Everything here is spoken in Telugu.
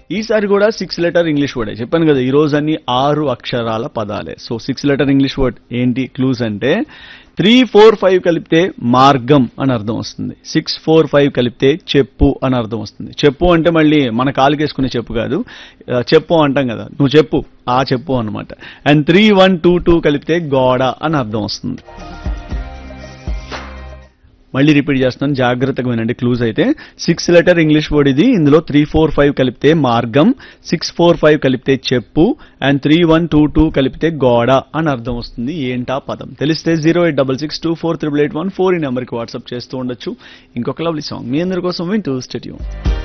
ఈసారి కూడా సిక్స్ లెటర్ ఇంగ్లీష్ వర్డే చెప్పాను కదా ఈ రోజు అన్ని ఆరు అక్షరాల పదాలే so six letter English word ఏంటి క్లూజ్ అంటే త్రీ ఫోర్ ఫైవ్ కలిపితే మార్గం అని అర్థం వస్తుంది సిక్స్ ఫోర్ ఫైవ్ కలిపితే చెప్పు అని అర్థం వస్తుంది చెప్పు అంటే మళ్ళీ మన కాలుకేసుకునే చెప్పు కాదు ఆ, చెప్పు అంటాం కదా నువ్వు చెప్పు ఆ చెప్పు అన్నమాట and three one two two కలిపితే గోడ అని అర్థం వస్తుంది మళ్ళీ రిపీట్ చేస్తున్నాను జాగ్రత్తగా వినండి క్లూజ్ అయితే సిక్స్ లెటర్ ఇంగ్లీష్ వర్డ్ ఇది ఇందులో త్రీ ఫోర్ ఫైవ్ కలిపితే మార్గం సిక్స్ ఫోర్ ఫైవ్ కలిపితే చెప్పు and three one two two కలిపితే గోడ అని అర్థం వస్తుంది ఏంటా పదం తెలిస్తే zero eight double six two four triple eight one four ఈ నెంబర్కి వాట్సాప్ చేస్తూ ఉండొచ్చు ఇంకొక లవ్లీ సాంగ్ మీ అందరి కోసం వింటూ స్టెట్యూ